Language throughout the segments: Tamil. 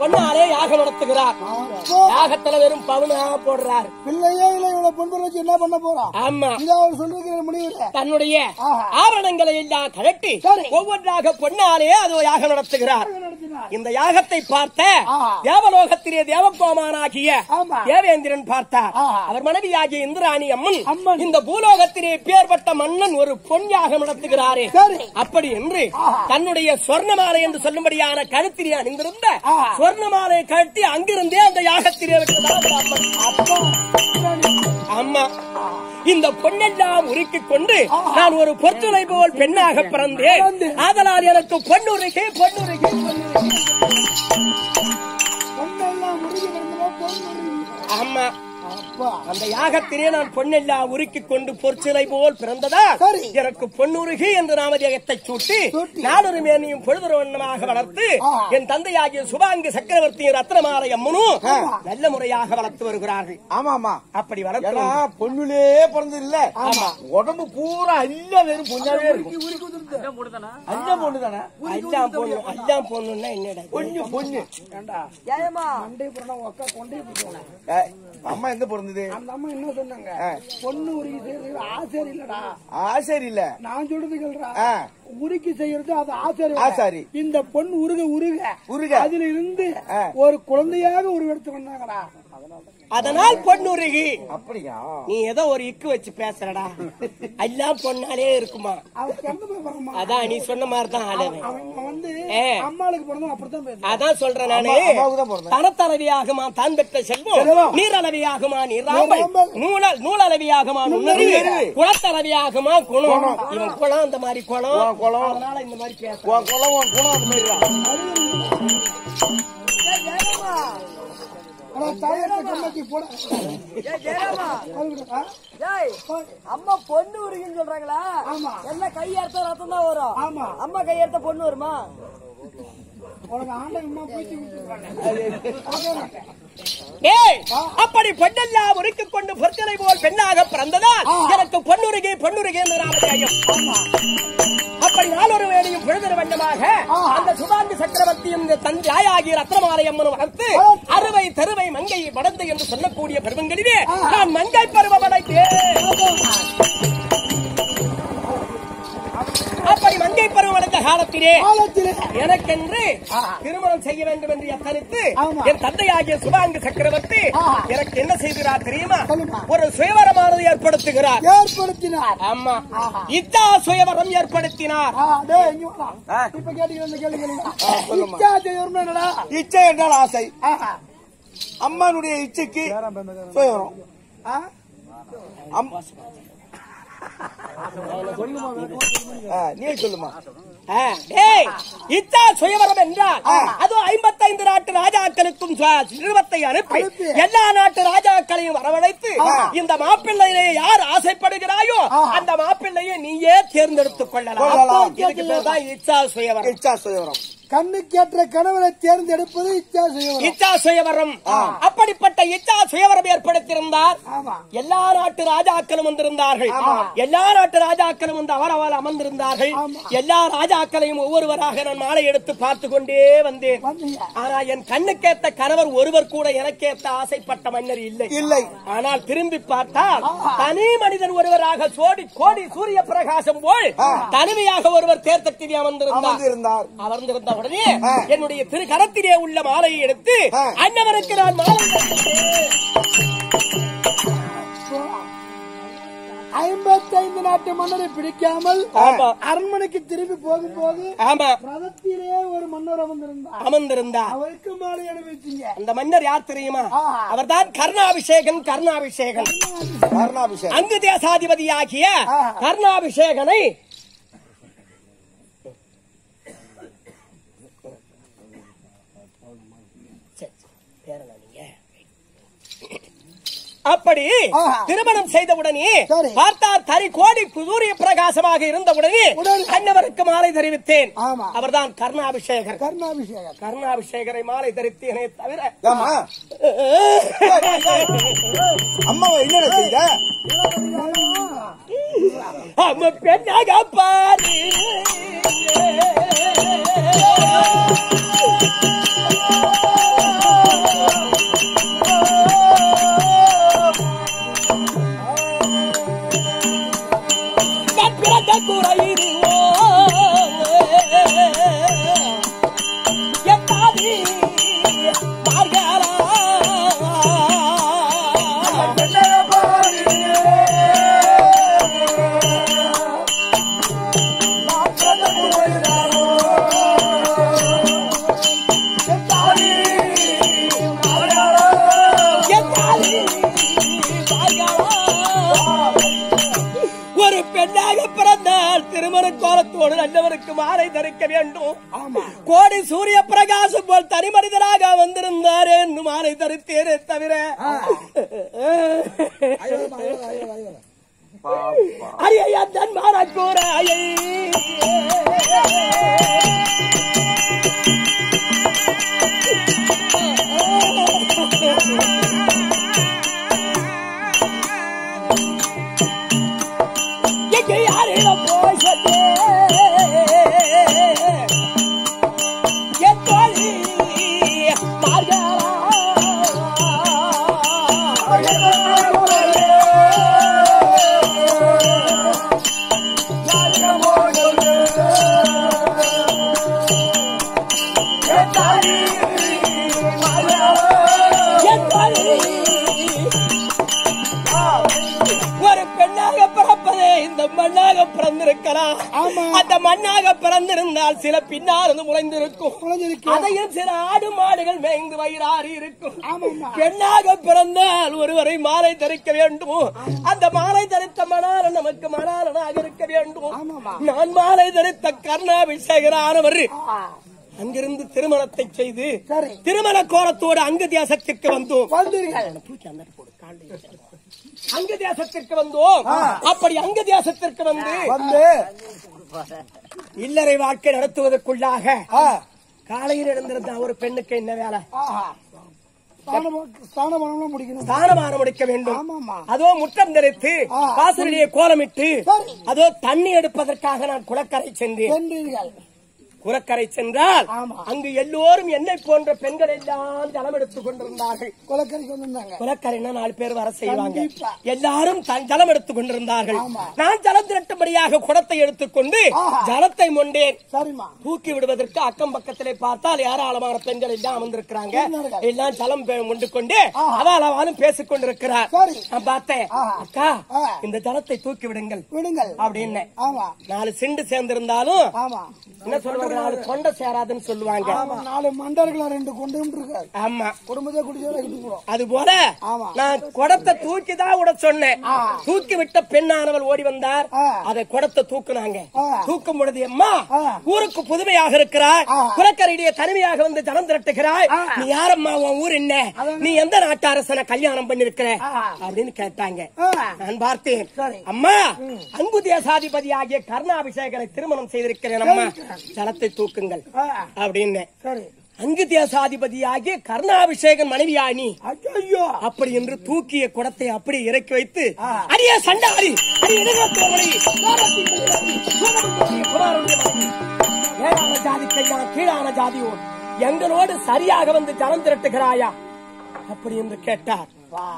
பொண்ணாலே யாகம் நடத்துகிறார் அப்போ யாகத்துல வெறும் பவுனா போடுறார் பிள்ளையே இல்ல இவ்வளவு பொன்பொருள் வச்சு என்ன பண்ண போறான் ஆமா இது அவர் சொல்றது முடியல தன்னுடைய ஆஹா. ஆவரணங்களை எல்லாம் கழட்டி சரி. ஒவ்வொன்றாக பொன்னாலே அது யாகம் நடத்துகிறார் நடத்தினார் இந்த யாகத்தை பார்த்த ஆஹா. தேவலோகத்திலே தேவகோமானாகிய ஆமா. தேவேந்திரன் பார்த்தார் ஆஹா. அவர் மனைவியாகிய இந்திராணி அம்மன் அம்மன். இந்த பூலோகத்திலே பேர்பட்ட மன்னன் ஒரு பொன் யாகம் நடத்துகிறாரே சரி. அப்படி என்று ஆஹா. தன்னுடைய சொர்ணமாலை என்று சொல்லும்படியான கழுத்திலே அணிந்திருந்த ஆஹா. சொர்ணமாலை கழட்டி அங்கிருந்தே அந்த யாகத்திலே விட்டதால் அந்த அம்மன். அப்பா அம்மா இந்த பொன்னெல்லாம் உருக்கிக் கொண்டு நான் ஒரு பொற்றுரை போல் பெண்ணாக பிறந்தேன் ஆதலால் எனக்கு பொன்னுருகே பொன்னுருகே பொன்னுருகே பொண்ணெல்லாம் முருகி கிடந்தவோ பொன் முருகி அம்மா அப்பா அந்த யாகத்திலே நான் பொன்னெல்லாம் உருக்கிக் கொண்டு பொற்சிலை போல் பிறந்ததா சரி. எனக்கு பொன்னுருகி என்று நாமதேகத்தை சூட்டி சூட்டி. நாடொரு மேனியும் பொழுதுற வண்ணமாக வளர்த்து ஆஹா. என் தந்தையாகிய சுபாங்கு சக்கரவர்த்தியின் ரத்னமாலை அம்மனும் ஆமா. நல்ல முறையாக வளர்த்து வருகிறார்கள் ஆமா ஆமா அப்படி ஏன்னா வளர்த்து பொண்ணுலே பிறந்தது இல்ல ஆமா. உடம்பு பூரா அல்ல வெறும் பொண்ணாவே இருக்கும் அல்ல பொண்ணு தானே எல்லாம் பொண்ணு எல்லாம் பொண்ணுன்னா என்னடா பொண்ணு பொண்ணு மண்டை புரணம் ஒக்கா கொண்டே போடுவாங்க ஏய், அம்மா எங்க பிறந்தது அந்த அம்மா என்ன சொன்னாங்க ஆ. பொண்ணு உருகி செய்யறது ஆசாரி இல்லடா ஆசரி இல்ல நான் சொல்றது கேள்றா ஆ. உருக்கி செய்யறது அது ஆசாரி ஆசாரி. இந்த பொண்ணு உருக உருக உருக. அதுல இருந்து ஆ. ஒரு குழந்தையாக உருவெடுத்து வந்தாங்கடா அதனால் பொன்னுருகி அப்படியா நீ ஏதோ ஒரு இக்கு வச்சு பேசுறடா எல்லாம் பொண்ணாலே இருக்குமா அவன் பிறந்த போய் வரமா அதான் நீ சொன்ன மாதிரி தான் ஆளுவேன் அவன் வந்து ஏ. அம்மாளுக்கு பிறந்தவன் அப்படித்தான் பேசுவான் அதான் சொல்றேன் நானு அம்மா- அம்மாவுக்கு தான் பிறந்தேன். தனத்தளவியாகுமா தான் பெற்ற செல்வம் செல்வம். நீரளவியாகுமா நீராம்பல் நீராம்பல். நூலல் நூலளவியாகுமா நுண்ணறிவு நுண்ணறிவு. குளத்தளவியாகுமா குணம் இவன் குளம் அந்த மாதிரி குளம் உன் குளம். அதனால இந்த மாதிரி பேச உன் குளம் உன் குணம் அந்த மாதிரிதான் ஆனா தாயத்தை கண்ணாச்சி போட அதுக்கிட்ட, ஆ? அம்மா பொண்ணு உருகின்னு சொல்றாங்களா ஆமா. எல்லாம் கையெடுத்த ரத்தம் தான் வரும் ஆமா அம்மா கையெடுத்த பொண்ணு வருமா உனக்கு ஆண்டகமா பூச்சி விட்டுருக்காங்க ஏய் அப்படி பெண்ணெல்லாம் உருக்கிக் கொண்டு பொற்களை போல் பெண்ணாக பிறந்ததால் எனக்கு பொன்னுருகே பொன்னுருகே என்று ராமஜாயம் அப்படி நாளொரு வேலையும் பொழுதொரு வண்ணமாக அந்த சுபாந்தி சக்கரவர்த்தியும் இந்த தன் தாயாகிய ரத்னமாலை அம்மனும் வளர்த்து அறுவை தருவை மங்கை வளர்ந்து என்று சொல்லக்கூடிய பருவங்களிலே நான் மங்கை பருவம் அடைத்தேன் அப்படி மங்கை பருவம் அடைந்த காலத்திலே காலத்திலே எனக்கென்று திருமணம் செய்ய வேண்டும் என்று எத்தனித்து ஆமா. என் தந்தையாகிய சுபாங்கு சக்கரவர்த்தி ஆஹா. எனக்கு என்ன செய்கிறார் தெரியுமா சொல்லுமா. ஒரு சுயவரமானது ஏற்படுத்துகிறார் ஏற்படுத்தினார் ஆமா இத்தா சுயவரம் ஏற்படுத்தினார் ஆ, டேய், இங்க வாடா. இப்ப கேட்டீங்க இந்த கேள்வி கேளுங்க. இச்சா செய்யணும்னா என்னடா? இச்சை என்றால் ஆசை ஆஹா. அம்மானுடைய இச்சைக்கு சுயவரம் ஆ? அம்- ஆ, நீ சொல்லுமா ஆ, டேய், இத்தா சுயவரம் என்றால் அது ஐம்பத்தைந்து நாட்டு ராஜாக்களுக்கும் சுவ- நிறுவத்தை அனுப்பி அனுப்பி. எல்லா நாட்டு ராஜாக்களையும் வரவழைத்து இந்த மாப்பிள்ளையிலே யார் ஆசைப்படுகிறாயோ அந்த மாப்பிள்ளையை நீயே தேர்ந்தெடுத்துக் கொள்ளலாம் கொள்ளலாம். இதுக்கு பேர் தான் இச்சா சுயவரம் இச்சா சுயவரம் கண்ணுக்கேற்ற கணவனை தேர்ந்தெடுப்பது இச்சா செய்யணும் இச்சா சுயவரம் அப்படிப்பட்ட இச்சா சுயவரம் ஏற்படுத்தியிருந்தார் ஆமா எல்லா நாட்டு ராஜாக்களும் வந்திருந்தார்கள் எல்லா நாட்டு ராஜாக்களும் வந்து அவரவர் அமர்ந்திருந்தார்கள் எல்லா ராஜாக்களையும் ஒவ்வொருவராக நான் மாலை எடுத்து பார்த்து கொண்டே வந்தேன் வந்தீங்க ஆனா என் கண்ணுக்கேத்த கணவர் ஒருவர் கூட எனக்கேத்த ஆசைப்பட்ட மன்னர் இல்லை இல்லை ஆனால் திரும்பி பார்த்தால் தனி மனிதன் ஒருவராக சோடி கோடி சூரிய பிரகாசம் போல் தனிமையாக ஒருவர் தேர்தட்டில் அமர்ந்திருந்தார் அமர்ந்திருந்தார் அமர்ந்திருந்த உடனே என்னுடைய திரு கரத்திலே உள்ள மாலையை எடுத்து அன்னவருக்கு நான் மாலை அணிவித்தேன். ஐம்பத்தைந்து நாட்டு மன்னரை பிடிக்காமல் ஆமா. அரண்மனைக்கு திரும்பி போகும்போது ஆமா ரதத்திலே ஒரு மன்னர் அமர்ந்திருந்தார் அமர்ந்திருந்தார் அவருக்கு மாலை அனுபவிச்சீங்க அந்த மன்னர் யார் தெரியுமா ஆஹா. அவர்தான் கர்ணாபிஷேகன் கர்ணாபிஷேகன் கருணாபிஷேகம் அங்கு தேசாதிபதியாகிய ஆஹா. கர்ணாபிஷேகனை சரி, சரி, வேற என்ன நீங்க? அப்படி ஆஹா. திருமணம் செய்தவுடனே சரி. பார்த்தார் தனி கோடி சூரிய பிரகாசமாக இருந்தவுடனே உடனே. கண்ணவருக்கு மாலை தெரிவித்தேன் ஆமா. அவர்தான் கர்ணாபிஷேகர் கருணாபிஷேகம் கர்ணாபிஷேகரை மாலை தரித்தேனே தவிர ஆமா அம்மாவை என்னடா செய்த அம்ம பெண்ணாக பாரு ஒரு பெண்ணாக பிறந்தால் திருமண கோலத்தோடு நல்லவருக்கு மாலை தரிக்க வேண்டும் கோடி சூரிய பிரகாசம் போல் தனி மனிதராக வந்திருந்தாரே என்று மாலை தரித்தேனே தவிர அரியையா தன் மாற கூறாயே எங்கே யாரிடம் போய் சொன்னே என் தோழி ஒரு பெண்ணாக பிறப்பதே இந்த மண்ணாக பிறந்திருக்கலாம் அந்த மண்ணாக பிறந்திருந்தால் சில பின்னாருந்து முளைந்திருக்கும் முளைஞ்சிருக்கு. அதையும் சில ஆடு மாடுகள் மேய்ந்து வயிறாறு இருக்கும் பெண்ணாக பிறந்தால் ஒருவரை மாலை தரிக்க வேண்டும் அந்த மாலை தரித்த மணாளன் நமக்கு மணாளனாக இருக்க வேண்டும் நான் மாலை தரித்த கர்ணாபிஷேகரானவர் அங்கிருந்து திருமணத்தை செய்து சரி. திருமண கோலத்தோடு அங்கு தேசத்திற்கு வந்தோம் வந்தீர்கள் தூக்கி அந்த போடு, கால்ல வச்சு. அங்கு தேசத்திற்கு வந்தோம் அப்படி அங்கு தேசத்திற்கு வந்து வந்து இல்லறை வாழ்க்கை நடத்துவதற்குள்ளாக ஆ, காலையில் எழுந்திருந்த ஒரு பெண்ணுக்கு என்ன வேலை ஆஹா. ஸ்தானம் ஸ்தானமானம்லாம் முடிக்கணும் ஸ்தானமானம் முடிக்க வேண்டும் ஆமாமா. அதோ முற்றம் தெரித்து ஆ. வாசலிலே கோலமிட்டு சரி. அதோ தண்ணி எடுப்பதற்காக நான் குளக்கரை சென்றேன் சென்றீர்கள் குளக்கரை சென்றால் ஆமா. அங்கு எல்லோரும் என்னை போன்ற பெண்கள் எல்லாம் ஜலம் எடுத்துக் கொண்டிருந்தார்கள் குளக்கரைக்கு வந்திருந்தாங்க குளக்கரைன்னா நாலு பேர் வர செய்வாங்க கண்டிப்பா. எல்லாரும் தன் ஜலம் எடுத்துக் கொண்டிருந்தார்கள் ஆமா. நான் ஜலம் திரட்டும்படியாக குடத்தை எடுத்துக்கொண்டு ஆஹா. ஜலத்தை மொண்டேன் சரிம்மா தூக்கி விடுவதற்கு அக்கம் பக்கத்திலே பார்த்தால் ஏராளமான பெண்கள் எல்லாம் அமர்ந்திருக்கிறாங்க இருந்தார்கள். எல்லாம் ஜலம் பெ- கொண்டு கொண்டு ஆஹா. அவள் அவளும் பேசிக் கொண்டிருக்கிறார் சரி. நான் பார்த்தேன் ஆஹா. அக்கா ஆ. இந்த ஜலத்தை தூக்கி விடுங்கள் விடுங்கள் அப்படின்னு ஆமா நாலு சிண்டு சேர்ந்திருந்தாலும் ஆமா என்ன சொல்லுவாங்க நாலு கொண்ட சேராதுன்னு சொல்லுவாங்க ஆமா நாலு மண்டர்களா ரெண்டு கொண்டு இருக்காரு ஆமா குடும்பத்தை குடிச்சவரை கட்டி போடும் அது போல ஆமா. நான் குடத்தை தூக்கி தான் விட சொன்னேன் தூக்கி விட்ட பெண்ணானவள் ஓடி வந்தார் ஆ. அதை குடத்தை தூக்குனாங்க ஆ. தூக்கும் பொழுது அம்மா ஆ. ஊருக்கு புதுமையாக இருக்கிறாய் ஆ. குலக்கரையிலேயே தனிமையாக வந்து ஜனம் திரட்டுகிறாய் நீ யாரம்மா உன் ஊர் என்ன நீ எந்த நாட்டு அரசனை கல்யாணம் பண்ணிருக்கிற அப்படின்னு கேட்டாங்க ஆ. நான் பார்த்தேன் சரி. அம்மா அங்கு தேசாதிபதி ஆகிய கர்ணாபிஷேகரை திருமணம் செய்திருக்கிறேன் அம்மா ஜலத்தை தூக்குங்கள் ஆ. அப்படின்னு சரி அங்கு தேசாதிபதி ஆகிய கர்ணாபிஷேகன் மனைவியா நீ ஐயோ அப்படி என்று தூக்கிய குடத்தை அப்படி இறக்கி வைத்து அடியே சண்டாளி அடி எதிர்த்தவனை ஏழான ஜாதி கையான் கீழான ஜாதியோ எங்களோடு சரியாக வந்து ஜனம் திரட்டுகிறாயா அப்படி என்று கேட்டார்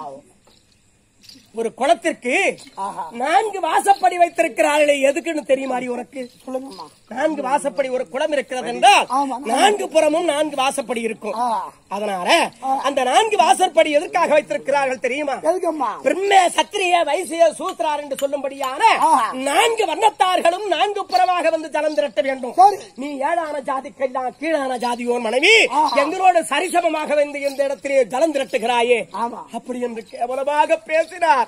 ஒரு குளத்திற்கு நான்கு வாசப்படி வைத்திருக்கிறார்களே எதுக்குன்னு தெரியுமாடி உனக்கு சொல்லுங்கம்மா நான்கு வாசப்படி ஒரு குளம் இருக்கிறது என்றால் ஆமா. நான்கு புறமும் நான்கு வாசப்படி இருக்கும் ஆ. அதனால அந்த நான்கு வாசற்படி எதற்காக வைத்திருக்கிறார்கள் தெரியுமா எதுக்கம்மா பிரம்ம சத்திரிய வைசிய சூத்ரார் என்று சொல்லும்படியான ஆ. நான்கு வர்ணத்தார்களும் நான்கு புறமாக வந்து ஜலம் திரட்ட வேண்டும் சரி. நீ ஏழான ஜாதிக்கெல்லாம் கீழான ஜாதியோர் மனைவி எங்களோடு சரிசமமாக வந்து இந்த இடத்திலே ஜலம் திரட்டுகிறாயே ஆமா. அப்படி என்று கேவலமாக பேசினார்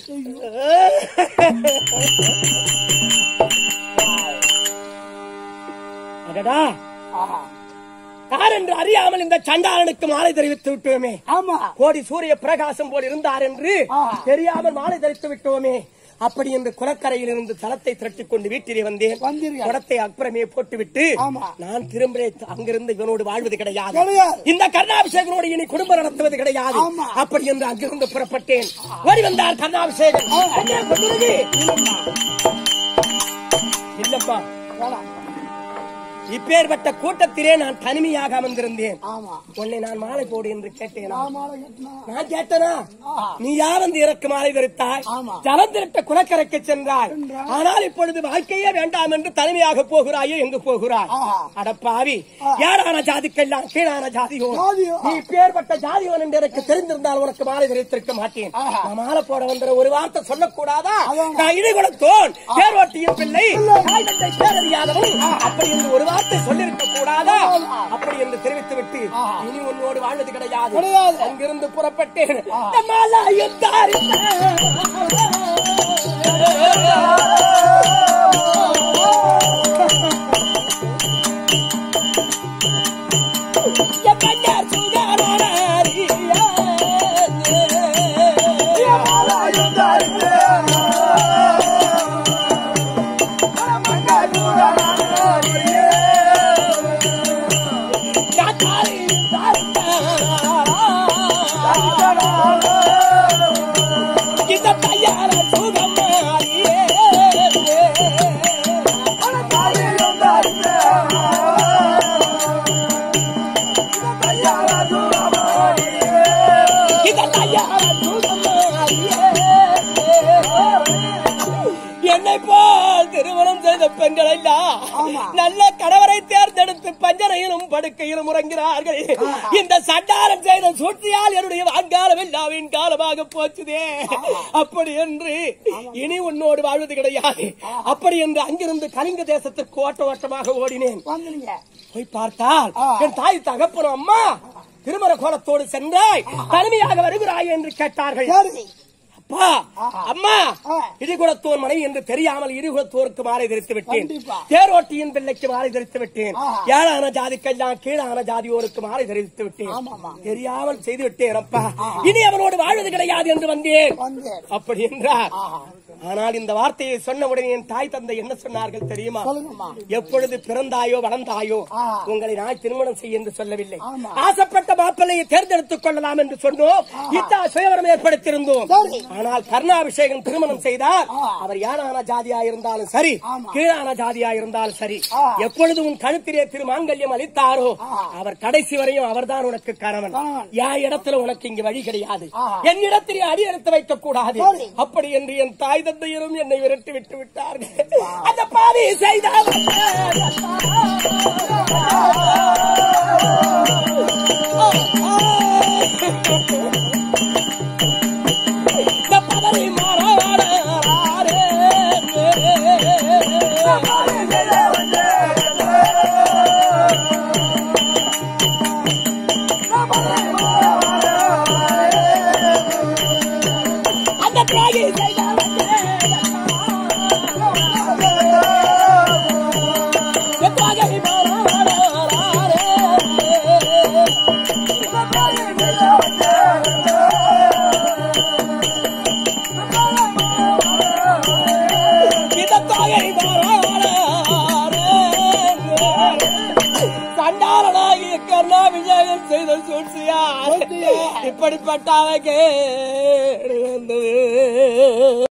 அடடா ஆஹா. யார் என்று அறியாமல் இந்த சண்டாளனுக்கு மாலை தெரிவித்து விட்டோமே ஆமா கோடி சூரிய பிரகாசம் போல் இருந்தார் என்று ஆ. தெரியாமல் மாலை தரித்து விட்டோமே அப்படி என்று குளக்கரையில் இருந்து தளத்தை திரட்டிக் கொண்டு வீட்டிலே வந்தேன் வந்தீர்கள். குடத்தை அப்புறமே போட்டுவிட்டு ஆமா. நான் திரும்ப அங்கிருந்து இவனோடு வாழ்வது கிடையாது கிடையாது. இந்த கர்ணாபிஷேகனோடு இனி குடும்பம் நடத்துவது கிடையாது ஆமா. அப்படி என்று அங்கிருந்து புறப்பட்டேன் ஓடி வந்தார் கர்ணாபிஷேகன் அண்ணே, கொண்டுருதி. இல்லப்பா வேணாம். இப்பேற்பட்ட கூட்டத்திலே நான் தனிமையாக அமர்ந்திருந்தேன் ஆமா உன்னை நான் மாலை போடு என்று கேட்டேன் ஆமால கட்டினா நான் கேட்டனா ஆஹா. நீ யார் வந்து இறக்கு மாலை தரித்தாய் ஆமா. ஜலம் திரட்ட குளக்கரைக்கு சென்றாய் ஆனால் இப்பொழுது வாழ்க்கையே வேண்டாம் என்று தனிமையாக போகிறாயோ எங்கு போகிறாய் ஆஹா. அடப்பாவி யாரான ஜாதிக்கெல்லாம் கீழான ஜாதியோ ஜாதியோ. நீ பேர்பட்ட ஜாதியோன் என்று எனக்கு தெரிந்திருந்தால் உனக்கு மாலை தரித்திருக்க மாட்டேன் ஆஹா. நான் மாலை போட வந்த ஒரு வார்த்தை சொல்லக்கூடாதா அதான். நான் இடிகுலத்தோன் பேரோட்டியின் பிள்ளை தாய் தந்தை பேரறியாதவன் அப்படி என்று ஒரு வார்த்தை வார்த்தை சொல்லிருக்க கூடாதா அப்படி என்று தெரிவித்து விட்டு இனி உன்னோடு வாழ்வது கிடையாது கிடையாது. அங்கிருந்து புறப்பட்டேன் நம்மாலாயும் இந்த தையார சுகமாரியே இந்த தையார சுகமாரியே என்னை போல் திருமணம் செய்த பெண்கள் எல்லாம் நல்ல கணவரை தேர்ந்தெடுத்து பஞ்சனையிலும் படுக்கையிலும் உறங்கிறார்கள் இந்த சண்டாரம் செய்த சூழ்ச்சியால் என்னுடைய வான்காலம் எல்லாவின் காலமாக போச்சுதே அப்படி என்று இனி உன்னோடு வாழ்வது கிடையாது அப்படி என்று அங்கிருந்து கலிங்க தேசத்திற்கு ஓட்ட ஓட்டமாக ஓடினேன் வந்துடுங்க போய் பார்த்தால் என் தாய் தகப்பனும் அம்மா திருமண கோலத்தோடு சென்றாய் தனிமையாக வருகிறாய் என்று கேட்டார்கள் சரி அப்பா அம்மா இடிகுலத்தோர் மனைவி என்று தெரியாமல் இடிகுலத்தோருக்கு மாலை தரித்து விட்டேன் கண்டிப்பா. தேரோட்டியின் பிள்ளைக்கு மாலை தரித்து விட்டேன் ஏழான ஜாதிக்கெல்லாம் கீழான ஜாதியோருக்கு மாலை தரித்து விட்டேன் தெரியாமல் செய்து விட்டேன் அப்பா இனி அவனோடு வாழ்வது கிடையாது என்று வந்தேன் வந்தேன் அப்படி என்றார் ஆனால் இந்த வார்த்தையை சொன்ன உடனே என் தாய் தந்தை என்ன சொன்னார்கள் தெரியுமா சொல்லுங்கம்மா எப்பொழுது பிறந்தாயோ வளர்ந்தாயோ உங்களை நான் திருமணம் செய்ய என்று சொல்லவில்லை ஆசைப்பட்ட மாப்பிள்ளையை தேர்ந்தெடுத்துக் கொள்ளலாம் என்று சொன்னோம் இத்தா சுயவரம் ஏற்படுத்தியிருந்தோம் சரி. ஆனால் கருணாபிஷேகம் திருமணம் செய்தால் அவர் யாரான ஜாதியா இருந்தாலும் சரி கீழான ஜாதியா இருந்தாலும் சரி எப்பொழுது உன் கழுத்திலே திருமாங்கல்யம் அளித்தாரோ அவர் கடைசி வரையும் அவர்தான் உனக்கு கணவன் என் இடத்துல உனக்கு இங்கு வழி கிடையாது என் இடத்திலே அடி எடுத்து வைக்க கூடாது அப்படி என்று என் தாய் தந்தையரும் என்னை விரட்டி விட்டு விட்டார்கள் அந்த பாவி செய்தால் இந்த பதவி மாறாரே அந்த தியாகி செய்தால் தியாகி மாறாரே இதத்தாயை சண்டாளனாகி கருணாபிஷேகம் செய்த சூழ்ச்சியா இப்படிப்பட்ட அழகே வந்தது